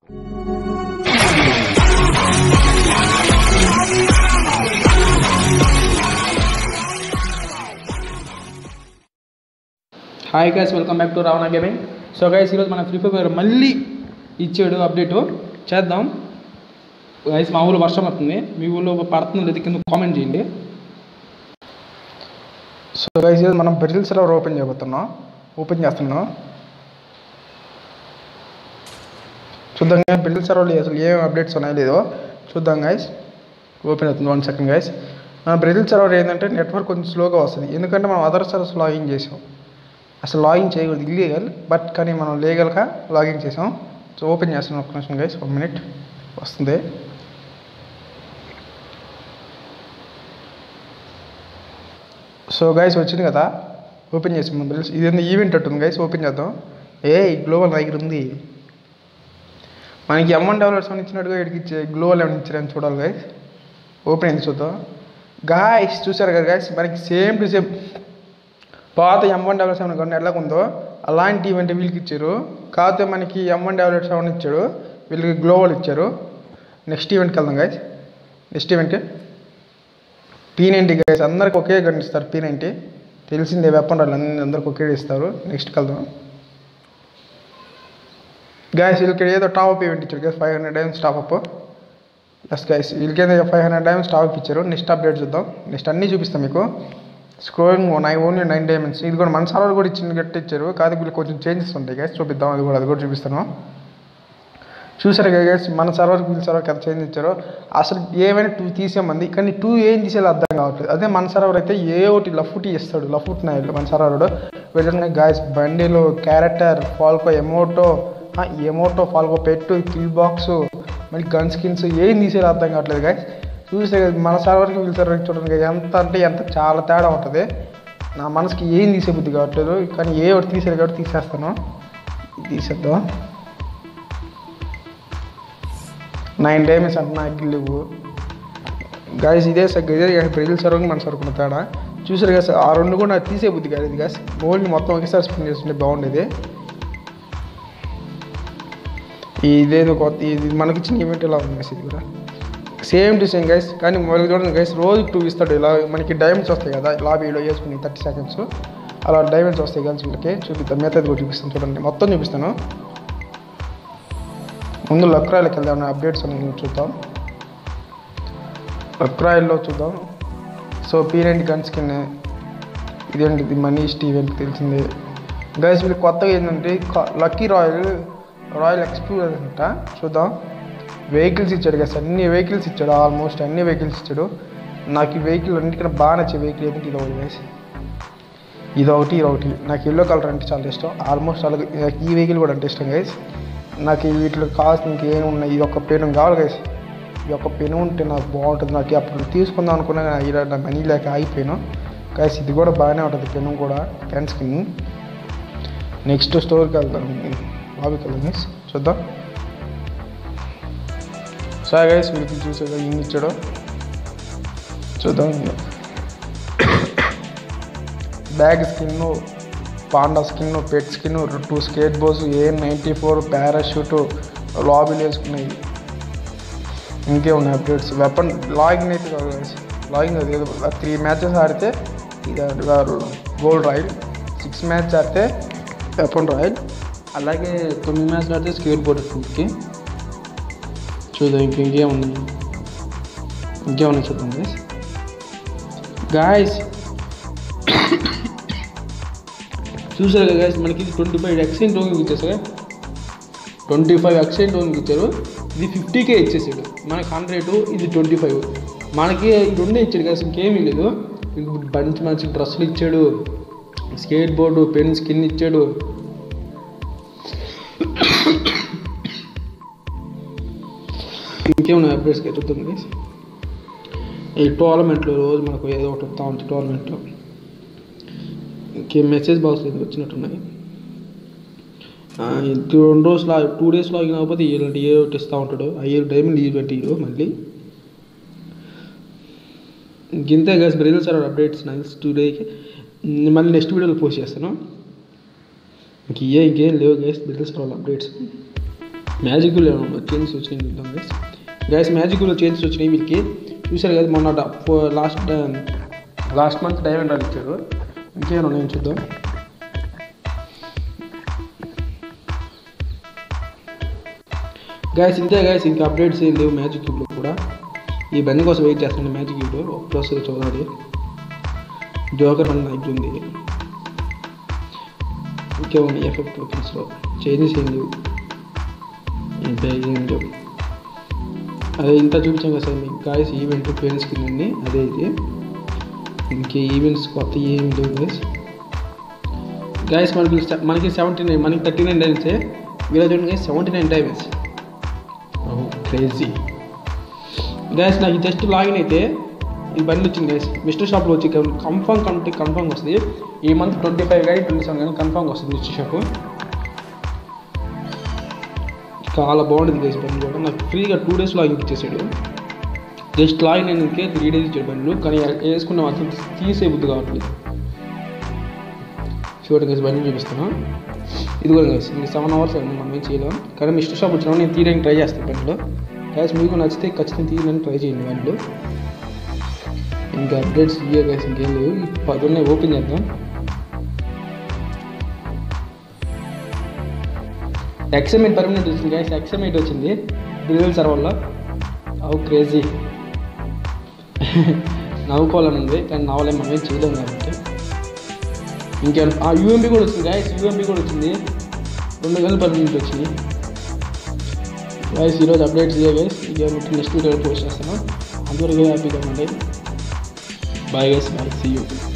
hi guys welcome back to Ravana gaming so guys ఈరోజు మన free fire మళ్ళీ ఇచ్చాడు అప్డేట్ చేద్దాం గైస్ మా ఊళ్ళో వర్షం పడుతుంది మీ ఊళ్ళో పడుతుంది లేదు కింద కామెంట్ చేయండి సో గైస్ ఈరోజు మనం బ్రెజిల్ సర్వర్ ఓపెన్ చేయబోతున్నాం ఓపెన్ చేస్తున్నాం చూద్దాం గైస్ బ్రెజిల్ సర్వర్లో అసలు ఏం అప్డేట్స్ ఉన్నాయో లేదో చూద్దాం గైస్ ఓపెన్ అవుతుంది వన్ సెకండ్ గైస్ మన బ్రెజిల్ సర్వర్ ఏంటంటే నెట్వర్క్ కొంచెం స్లోగా వస్తుంది ఎందుకంటే మనం అదర్ సర్వర్స్ లాగిన్ చేసాం అసలు లాగిన్ చేయకూడదు ఇల్లీగల్ బట్ కానీ మనం లీగల్గా లాగిన్ చేసాం సో ఓపెన్ చేస్తున్నాం ఒక నిమిషం గైస్ వన్ మినిట్ వస్తుంది సో గైస్ వచ్చింది కదా ఓపెన్ చేసి మన బిల్స్ ఇదేందో ఈవెంట్ అట్టుంది గైస్ ఓపెన్ చేద్దాం ఏ గ్లోబల్ దగ్గర ఉంది మనకి ఎమ్వన్ డెవలప్స్ అని ఇచ్చినట్టుగా ఇక్కడికి ఇచ్చే గ్లోబల్ ఏమైనా ఇచ్చారని చూడాలి గైస్ ఓపెన్ అయింది చూద్దాం గాయస్ చూసారు కదా గైస్ మనకి సేమ్ టు సేమ్ పాత ఎం వన్ డెవలప్ సెవెన్ కానీ ఎలా ఉందో అలాంటి ఈవెంట్ వీళ్ళకి ఇచ్చారు కాకపోతే మనకి ఎం వన్ డెవలప్ సెవెన్ ఇచ్చాడు వీళ్ళకి గ్లోబల్ ఇచ్చారు నెక్స్ట్ ఈవెంట్కి వెళ్దాం guys next event P ninety guys అందరికి ఒకే గన్ ఇస్తారు పీ నైంటీ తెలిసిందే వెపన్ రాళ్ళు అన్ని అందరికి ఒకే ఇస్తారు నెక్స్ట్కి వెళ్దాం గాయస్ వీళ్ళకి ఏదో టాప్ అప్ ఈవెంట్ ఇచ్చారు guys five hundred diamonds top up ఎస్ గైస్ వీళ్ళకి ఏదో five hundred diamonds top up ఇచ్చారు నెక్స్ట్ అప్డేట్ చూద్దాం నెక్స్ట్ అన్నీ చూపిస్తాం మీకు స్క్రోయింగ్ నై ఓన్లీ నైన్ డైమండ్స్ ఇది కూడా మన సర్వర్ కూడా ఇచ్చిన గట్టి ఇచ్చారు కాదు వీళ్ళు కొంచెం చేంజెస్ ఉంటాయి గైస్ చూపిద్దాం అది కూడా అది కూడా చూపిస్తాను చూసారు కదా గైస్ మన సర్వర్కి వీళ్ళ సర్వర్ కదా చేంజ్ ఇచ్చారు అసలు ఏమైనా టూ తీసేమంది కానీ టూ ఏం తీసేది అర్థం కావట్లేదు అదే మన సర్వర్ అయితే ఏ ఒకటి లఫుటీ ఇస్తాడు లఫుట్ నాయుడు మన సర్వర్ వెళ్ళిన గాయస్ బండిలు character ఫాల్కో ఎమోటో emote Falco pet kill box మళ్ళీ గన్ స్కిన్స్ ఏం తీసేది అర్థం కావట్లేదు గాయస్ చూస్తే మన సర్వర్కి వీళ్ళ సర్వర్కి చూడండి ఎంత అంటే ఎంత చాలా తేడా ఉంటుంది నా మనసుకి ఏం తీసే బుద్ధి కావట్లేదు కానీ ఏ ఒకటి తీసేది కాబట్టి తీసేస్తాను తీసేద్దాం నైన్ డైమండ్స్ అంటే నాకు లేవు గాయస్ ఇదే సార్ ఇదే బ్రెజిల్ సర్వర్కి మన సరుకున్న తేడా చూసారు కదా సార్ ఆ రెండు కూడా నాకు తీసే బుద్ధి కాదు గాయస్ ఓన్లీ మొత్తం ఒకేసారి స్పిన్ చేస్తుంటే బాగుండేది ఇదేదో కొత్త ఇది మనకి ఇచ్చిన ఈవెంట్ ఇలా ఉంది guys ఇది కూడా సేమ్ టు సేమ్ గైస్ కానీ మొదలు చూడండి గైస్ రోజు టూ ఇస్తాడు ఇలా మనకి డైమండ్స్ వస్తాయి కదా లాబీలో వేసుకుని థర్టీ సెకండ్స్ అలా డైమండ్స్ వస్తాయి గన్స్ వీళ్ళకి చూపిద్దాం మిగతాది కూడా చూపిస్తాను చూడండి మొత్తం చూపిస్తాను ముందు లక్రాయిల్కి వెళ్దాం అప్డేట్స్ ఉన్నాయి చూద్దాం లక్రాయిల్లో చూద్దాం సో పీరెంట్ గన్ స్కిన్ ఇదేంటి ఇది మనీస్ట్ ఈవెంట్ తెలిసిందే గైస్ వీళ్ళు కొత్తగా ఏంటంటే లక్కీ రాయల్ రాయల్ ఎక్స్పీరియన్స్ అంట చూద్దాం వెహికల్స్ ఇచ్చాడు కదా అన్ని వెహికల్స్ ఇచ్చాడు ఆల్మోస్ట్ అన్ని వెహికల్స్ ఇచ్చాడు నాకు ఈ వెహికల్ అన్నిటికన్నా బాగా నచ్చే వెహికల్ ఏంటంటే ఇది ఒకటి వేసి ఇది ఒకటి ఇది ఒకటి నాకు ఎల్లో కలర్ అంటే చాలా ఇష్టం ఆల్మోస్ట్ అలాగే నాకు ఈ వెహికల్ కూడా అంటే ఇష్టం గైస్ నాకు వీటిలో కావాల్సిన ఇంకేం ఉన్నాయి ఇది ఒక పెను కావాలి గైస్ ఈ యొక్క పెను ఉంటే నాకు బాగుంటుంది నాకు అప్పుడు తీసుకుందాం అనుకున్నా కానీ ఇలా నా మనీ లేక ఆగిపోయాను గైస్ ఇది కూడా బాగానే ఉంటుంది పెను కూడా పెన్ స్కిన్ నెక్స్ట్ స్టోర్కి వెళ్దాం బాబుకి వెళ్దాం గైస్ చూద్దాం సార్ గైస్ వీళ్ళకి చూసాడు ఇన్ని ఇచ్చాడు చూద్దాం bag skin panda skin pet skin two skateboards A ninety four parachute లాబీలు వేసుకున్నాయి ఇంకే ఉన్నాయి అప్డేట్స్ వెపన్ లాగిన్ అయితే కాదు గైస్ లాగిన్ అది ఏదో త్రీ మ్యాచెస్ ఆడితే ఇది గోల్డ్ రాయల్ సిక్స్ మ్యాచ్ ఆడితే వెపన్ రాయల్ అలాగే తొమ్మిది మ్యాచ్లు ఆడితే స్కేట్ బోర్డ్ కి చూద్దాం ఇంక ఇంకేమున్నాయి ఇంకేమున్నాయి చూద్దాం గైస్ గాయస్ చూసారు కదా గైస్ మనకి ఇది ట్వంటీ ఫైవ్ ఎక్సెంట్ టోకెన్ ఇచ్చేసారు ట్వంటీ ఫైవ్ ఎక్సెంట్ టోకెన్ ఇచ్చారు ఇది ఫిఫ్టీకే ఇచ్చేసాడు మనకి హండ్రెడ్ ఇది ట్వంటీ ఫైవ్ మనకి ఈ రెండే ఇచ్చాడు గైస్ ఇంకేమీ లేదు ఇంక మంచి మంచి డ్రెస్సులు ఇచ్చాడు స్కేట్ బోర్డు పెన్ స్కిన్ ఇచ్చాడు ఇంకేమున్నాయి అప్డేట్స్కి చూద్దాం గైస్ ఈ టోర్నమెంట్లో రోజు మనకు ఏదో ఒకటి వస్తూ ఉంటుంది టోర్నమెంట్లో ఇంకేం మెసేజ్ బాక్స్ ఎందుకు వచ్చినట్టున్నాయి ఆ, ఇది రెండు రోజులు లా టూ డేస్ లాగిన్ అవ్వకపోతే ఇలాంటి ఏ ఒకటి ఇస్తూ ఉంటాడు అయ్యే డైమండ్ ఈవెంట్ ఇవ్వు మళ్ళీ ఇంతే guys Brazil server updates nice టుడేకి మళ్ళీ నెక్స్ట్ వీడియోలో పోస్ట్ చేస్తాను ఇంక ఇవే ఇంకేం లేవు గైస్ బ్రెజిల్ సర్వర్ అప్డేట్స్ మ్యాజిక్లో చేంజెస్ వచ్చినాయి చూద్దాం గైస్ గైస్ మ్యాజిక్లో చేంజెస్ వచ్చినాయి వీళ్ళకి చూసారు కదా మొన్న last last month diamond royale ఇచ్చారు ఇంకేమైనా ఉన్నాయని చూద్దాం గైస్ ఇంతే గైస్ ఇంకా అప్డేట్స్ ఏం లేవు మ్యాజిక్ క్యూబ్లో కూడా ఈ బండి కోసం వెయిట్ చేస్తాను మ్యాజిక్ క్యూబ్లో ఒక్కలో వస్తుంది చూడాలి జోకర్ బండి నా దగ్గర ఉంది ఇంకే ఉన్నాయి ఎఫెక్ట్ టోకెన్స్లో చేంజెస్ ఏం లేవు ఇంకా ఏం లేవు అదే ఇంత చూపించాం కదా సార్ మీకు గాయస్ ఈవెంట్ పేరెంట్స్ కింద ఉంది అదే ఇది ఇంకే ఈవెంట్స్ కొత్త ఏం లేవు గైస్ గాయస్ మనకి మనకి సెవెంటీ నైన్ మనకి థర్టీ నైన్ డైమండ్సే వీళ్ళ చూడండి seventy nine diamonds crazy guys నాకు జస్ట్ లాగిన్ అయితే ఈ బండి వచ్చింది గ్యాస్ మిస్టర్ షాప్లో వచ్చి కన్ఫర్మ్ కంటే కన్ఫర్మ్ వస్తుంది ఈ మంత్ ట్వంటీ ఫైవ్ కానీ ట్వంటీ సెవెన్ కానీ కన్ఫర్మ్ వస్తుంది మిస్టర్ షాప్ చాలా బాగుంటుంది గైస్ బండి కూడా నాకు ఫ్రీగా టూ డేస్ లాగిన్ ఇచ్చేసాడు జస్ట్ లాగిన్ అయినందుకే త్రీ డేస్ ఇచ్చాడు బండ్లు కానీ వేసుకున్న మాత్రం తీసే బుద్ధి కావట్లేదు చూడండి గైస్ బండి చూపిస్తాను ఇది కూడా గైస్ ఇంక సెవెన్ అవర్స్ అయింది మనం ఏం చేయలేం కానీ మిస్టర్ షాప్ వచ్చినా నేను తీయడానికి ట్రై చేస్తాను బండిలో గైస్ మీకు నచ్చితే ఖచ్చితంగా తీయడానికి ట్రై చేయండి బండ్లు ఇంకా అప్డేట్స్ ఇయ్యే గైస్ ఇంకేం లేవు ఈ పది ఉన్నాయి ఓపెన్ చేద్దాం ఎక్సమైట్ పర్మనెంట్ వచ్చింది గైస్ ఎక్సమైట్ వచ్చింది బిల్లుల సర్వర్లో అవు క్రేజీ నవ్వుకోవాలని ఉంది కానీ నవ్వలేం మనం ఏం చేయలేం కాబట్టి ఇంకేమైనా ఆ యూఎంపీ కూడా వచ్చింది గాయస్ యూఎంపీ కూడా వచ్చింది రెండు వేల పర్మనెంట్ వచ్చింది గాయస్ ఈరోజు అప్డేట్స్ ఇదే గైస్ ఇక నెక్స్ట్ వీడియో పోస్ట్ చేస్తాను అందువరకు హ్యాపీగా ఉండండి bye guys bye see you